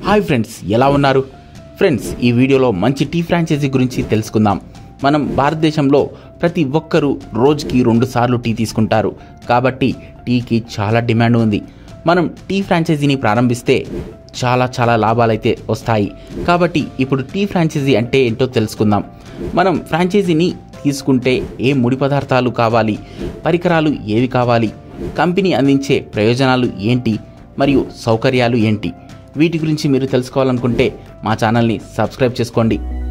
hi friends ఎలా ఉన్నారు friends ఈ వీడియోలో మంచి టీ ఫ్రాంచైజీ గురించి తెలుసుకుందాం మనం భారతదేశంలో ప్రతి ఒక్కరూ రోజుకి రెండు సార్లు టీ తీసుకుంటారు కాబట్టి టీకి చాలా డిమాండ్ ఉంది మనం టీ ఫ్రాంచైజీని ప్రారంభిస్తే చాలా చాలా లాభాలైతే వస్తాయి కాబట్టి ఇప్పుడు టీ ఫ్రాంచైజీ అంటే ఏంటో తెలుసుకుందాం మనం ఫ్రాంచైజీని తీసుకుంటే ఏ ముడి పదార్థాలు కావాలి పరికరాలు ఏవి కావాలి కంపెనీ అందించే ప్రయోజనాలు ఏంటి మరియు సౌకర్యాలు ఏంటి వీటి గురించి మీరు తెలుసుకోవాలనుకుంటే మా ఛానల్ని సబ్స్క్రైబ్ చేసుకోండి